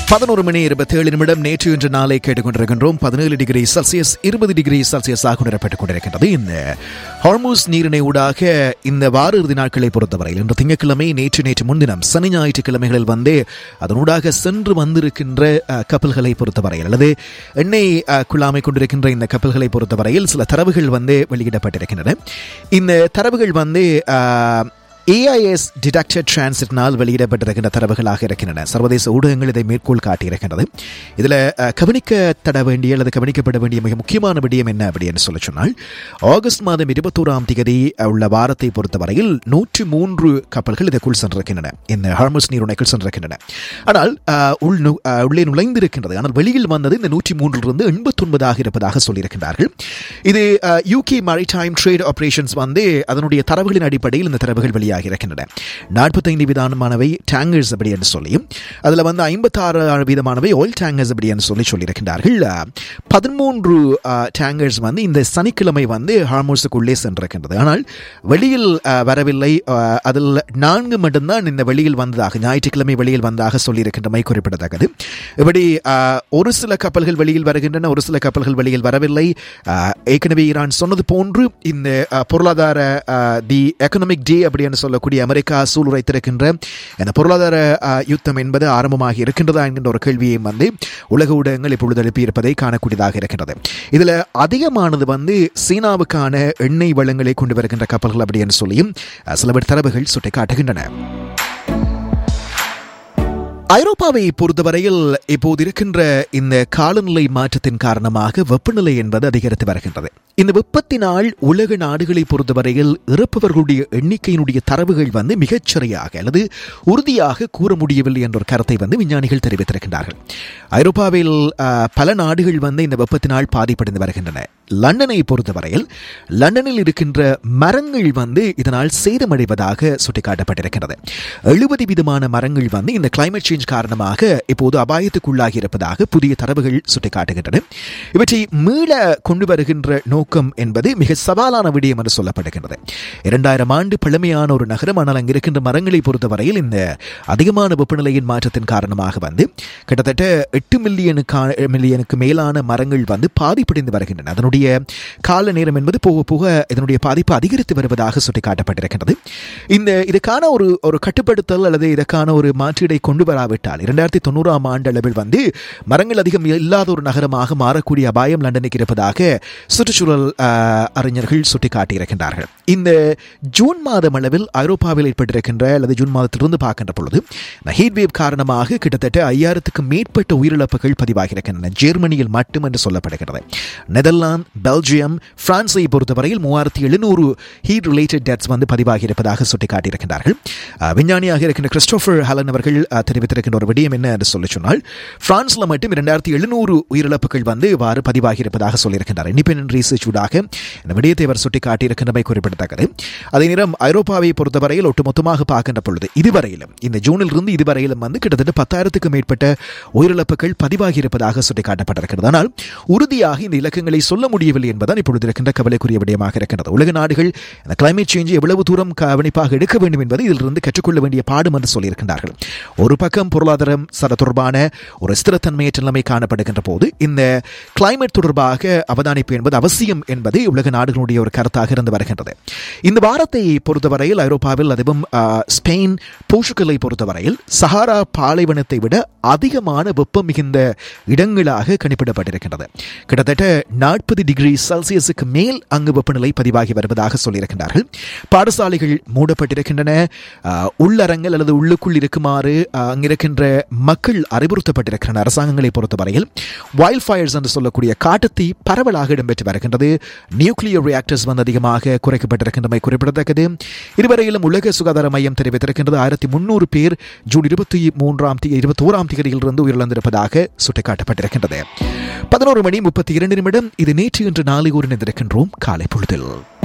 பதினோரு மணி இருபத்தேழு நிமிடம் நேற்று இன்று நாளை கேட்டுக்கொண்டிருக்கின்றோம் பதினேழு டிகிரி செல்சியஸ் இருபது டிகிரி செல்சியஸாக உணரப்பட்டுக் கொண்டிருக்கின்றது இந்த ஹார்மூஸ் நீரிணை ஊடாக இந்த வார இறுதி நாட்களை பொறுத்தவரையில் இன்று திங்கட்கிழமை நேற்று நேற்று முன்தினம் சனி ஞாயிற்றுக்கிழமைகளில் வந்து அதனூடாக சென்று வந்திருக்கின்ற அஹ், கப்பல்களை பொறுத்தவரையில் அல்லது எண்ணெய் அஹ், குழாமை கொண்டிருக்கின்ற இந்த கப்பல்களை பொறுத்தவரையில் சில தரவுகள் வந்து வெளியிடப்பட்டிருக்கின்றன இந்த தரவுகள் வந்து அஹ், ஏஐஎஸ் டிடக்டட் டிரான்சிட்னால் வெளியிடப்பட்டிருக்கின்ற தரவுகளாக இருக்கின்றன சர்வதேச ஊடகங்கள் இதை மேற்கோள் காட்டியிருக்கின்றது இதில் கவனிக்கப்பட வேண்டிய அல்லது கவனிக்கப்பட வேண்டிய மிக முக்கியமான விடயம் என்ன அப்படின்னு சொல்ல சொன்னால் ஆகஸ்ட் மாதம் இருபத்தோராம் தேதி உள்ள வாரத்தை பொறுத்தவரையில் நூற்றி மூன்று கப்பல்கள் இதற்குள் சென்றிருக்கின்றன இந்த ஹார்மஸ் நீருணைக்குள் சென்றிருக்கின்றன ஆனால் அஹ், உள் நு- அஹ், உள்ளே நுழைந்திருக்கின்றது ஆனால் வெளியில் வந்தது இந்த நூற்றி மூன்றிலிருந்து எண்பத்தொன்பதாக இருப்பதாக சொல்லியிருக்கின்றார்கள் இது யூகே மேரிடைம் ட்ரேட் ஆபரேஷன்ஸ் வந்து அதனுடைய தரவுகளின் அடிப்படையில் இந்த தரவுகள் வெளியாக இருக்கின்றன நாற்பத்தைந்து விதமானவை டேங்கர்ஸ் அப்படி என்று சொல்லியும் அதில் வந்து ஐம்பத்தாறு வீதமானவை ஆயில் டேங்கர்ஸ் அப்படி என்று சொல்லி சொல்லியிருக்கின்றார்கள் அஹ், பதிமூன்று டேங்கர்ஸ் வந்து இந்த சனிக்கிழமை வந்து ஹார்மோஸுக்குள்ளே சென்றிருக்கின்றது ஆனால் வெளியில் அஹ், வரவில்லை அஹ், அதில் நான்கு மட்டும்தான் இந்த வெளியில் வந்ததாக ஞாயிற்றுக்கிழமை வெளியில் வந்ததாக சொல்லியிருக்கின்றமை குறிப்பிடத்தக்கது இப்படி அஹ், ஒரு சில கப்பல்கள் வெளியில் வருகின்றன ஒரு சில கப்பல்கள் வெளியில் வரவில்லை அஹ், ஏற்கனவே ஈரான் சொன்னது போன்று இந்த அஹ், பொருளாதார தி எக்கனாமிக் டே அப்படின்னு சொல்லக்கூடிய அமெரிக்கா சூளுரைத்திருக்கின்ற இந்த பொருளாதார அஹ், யுத்தம் என்பது ஆரம்பமாகி இருக்கின்றதா என்கின்ற ஒரு கேள்வியையும் வந்து உலக ஊடகங்கள் இப்பொழுது எழுப்பியிருப்பதை காணக்கூடியதாக இருக்கின்றது இதில் அதிகமானது வந்து சீனாவுக்கான எண்ணெய் வளங்களை கொண்டு வருகின்ற கப்பல்கள் அப்படின்னு சொல்லியும் அஹ், சில தரவுகள் சுட்டிக்காட்டுகின்றன ஐரோப்பாவை பொறுத்தவரையில் இப்போது இருக்கின்ற இந்த காலநிலை மாற்றத்தின் காரணமாக வெப்பநிலை என்பது அதிகரித்து வருகின்றது இந்த வெப்பத்தினால் உலக நாடுகளை பொறுத்தவரையில் இறப்பவர்களுடைய எண்ணிக்கையினுடைய தரவுகள் வந்து மிகச்சரியாக அல்லது உறுதியாக கூற முடியவில்லை என்ற ஒரு கருத்தை வந்து விஞ்ஞானிகள் தெரிவித்திருக்கின்றார்கள் ஐரோப்பாவில் அஹ், பல நாடுகள் வந்து இந்த வெப்பத்தினால் பாதிப்படைந்து வருகின்றன லண்டனை பொறுத்தவரையில் லண்டனில் இருக்கின்ற மரங்கள் வந்து இதனால் சேதமடைவதாக சுட்டிக்காட்டப்பட்டிருக்கிறது எழுபது விதமான மரங்கள் வந்து இந்த கிளைமேட் சேஞ்ச் காரணமாக இப்போது அபாயத்துக்குள்ளாகி இருப்பதாக புதிய தரவுகள் சுட்டிக்காட்டுகின்றன இவற்றை மீள கொண்டு வருகின்ற நோக்கம் என்பது மிக சவாலான விடயம் என்று சொல்லப்படுகின்றது இரண்டாயிரம் ஆண்டு பழமையான ஒரு நகரம் ஆனால் அங்கு இருக்கின்ற மரங்களை பொறுத்தவரையில் இந்த அதிகமான வெப்பநிலையின் மாற்றத்தின் காரணமாக வந்து கிட்டத்தட்ட எட்டு மில்லியனுக்கா மில்லியனுக்கு மேலான மரங்கள் வந்து பாதிப்படைந்து வருகின்றன அதனுடைய கால நேரம் என்பது போக போக இதனுடைய பாதிப்பு அதிகரித்து வருவதாக சுட்டிக்காட்டப்பட்டிருக்கிறது இந்த இதுக்கான ஒரு ஒரு கட்டுப்படுத்தல் அல்லது இதற்கான ஒரு மாற்றீடை கொண்டு வராவிட்டால் இரண்டாயிரத்தி தொண்ணூறாம் ஆண்டு அளவில் வந்து மரங்கள் அதிகம் இல்லாத ஒரு நகரமாக மாறக்கூடிய அபாயம் லண்டனுக்கு இருப்பதாக சுற்றுச்சூழல் ஆஹ், அறிஞர்கள் சுட்டிக்காட்டியிருக்கின்றார்கள் இந்த ஜூன் மாதம் அளவில் ஐரோப்பாவில் ஏற்பட்டிருக்கின்ற அல்லது ஜூன் மாதத்திலிருந்து பார்க்கின்ற பொழுது இந்த ஹீட் வேவ் காரணமாக கிட்டத்தட்ட ஐயாயிரத்துக்கும் மேற்பட்ட உயிரிழப்புகள் பதிவாகியிருக்கின்றன ஜெர்மனியில் மட்டும் என்று சொல்லப்படுகிறது நெதர்லாந்து பெல்ஜியம் பிரான்ஸை பொறுத்தவரையில் மூவாயிரத்தி எழுநூறு ஹீட் ரிலேட்டட் டெத்ஸ் வந்து பதிவாகியிருப்பதாக சுட்டிக்காட்டியிருக்கின்றார்கள் அஹ், விஞ்ஞானியாக இருக்கின்ற கிறிஸ்டோபர் ஹலன் அவர்கள் அஹ், தெரிவித்திருக்கின்ற ஒரு விடயம் என்ன என்று சொல்லி சொன்னால் பிரான்ஸ்ல மட்டும் இரண்டாயிரத்தி எழுநூறு உயிரிழப்புகள் வந்து இவ்வாறு பதிவாகியிருப்பதாக சொல்லியிருக்கின்றார் இண்டிபெண்டன்ட் ரிசர்ச் ஊடாக இந்த விடயத்தை அவர் சுட்டிக்காட்டியிருக்கின்றமை குறிப்பிடத்தக்கது அதே நேரம் ஐரோப்பாவை பொறுத்தவரையில் ஒட்டுமொத்தமாக பார்க்கின்ற பொழுது இதுவரையிலும் இந்த ஜூனில் இருந்து இதுவரையிலும் வந்து கிட்டத்தட்ட பத்தாயிரத்துக்கும் மேற்பட்ட உயிரிழப்புகள் பதிவாகியிருப்பதாக சுட்டிக்காட்டப்பட்டிருக்கிறது ஆனால் உறுதியாக இந்த இலக்கங்களை சொல்ல முடியவில்லை என்பதுதான் இப்பொழுது இருக்கின்ற கவலைக்குரிய விடயமாக இருக்கின்றது உலக நாடுகள் இந்த கிளைமேட் சேஞ்ச் எவ்வளவு தூரம் கவனிப்பாக எடுக்க வேண்டும் என்பது இதிலிருந்து கற்றுக்கொள்ள வேண்டிய பாடம் என்று சொல்லியிருக்கின்றார்கள் ஒரு பக்கம் பொருளாதாரம் சட தொடர்பான ஒரு ஸ்திரத்தன்மையற்ற நிலைமை காணப்படுகின்ற போது இந்த கிளைமேட் தொடர்பாக அவதானிப்பு என்பது அவசியம் என்பது உலக நாடுகளுடைய ஒரு கருத்தாக இருந்து வருகின்றது இந்த வாரத்தை பொறுத்தவரையில் ஐரோப்பாவில் அதுவும் ஆ, ஸ்பெயின் போர்ச்சுகலை பொறுத்தவரையில் சஹாரா பாலைவனத்தை விட அதிகமான வெப்பம் மிகுந்த இடங்களாக கணிப்பிடப்பட்டிருக்கின்றது கிட்டத்தட்ட நாற்பது டிகிரி செல்சியஸுக்கு மேல் அங்கு வெப்பநிலை பதிவாகி வருவதாக சொல்லியிருக்கின்றார்கள் பாடசாலைகள் மூடப்பட்டிருக்கின்றன ஆ, உள்ளரங்கள் அல்லது உள்ளுக்குள் இருக்குமாறு ஆ, அங்கிருக்கின்ற மக்கள் அறிவுறுத்தப்பட்டிருக்கின்றன அரசாங்கங்களை பொறுத்தவரையில் வைல்ட் ஃபயர்ஸ் என்று சொல்லக்கூடிய காட்டுத்தீ பரவலாக இடம்பெற்று வருகின்றது நியூக்ளியர் ரியாக்டர்ஸ் வந்து அதிகமாக குறைக்கப்பட்டிருக்கின்றமை குறிப்பிடத்தக்கது இதுவரையிலும் உலக சுகாதார மையம் தெரிவித்திருக்கின்றது ஆயிரத்தி முன்னூறு பேர் ஜூன் இருபத்தி மூன்றாம் தேதி இருபத்தோராம் தேதியிலிருந்து உயிரிழந்திருப்பதாக சுட்டிக்காட்டப்பட்டிருக்கின்றது பதினோரு மணி முப்பத்தி இரண்டு நிமிடம் இது நேற்று இன்று நாளை ஒரு நினைந்திருக்கின்றோம் காலை பொழுதில்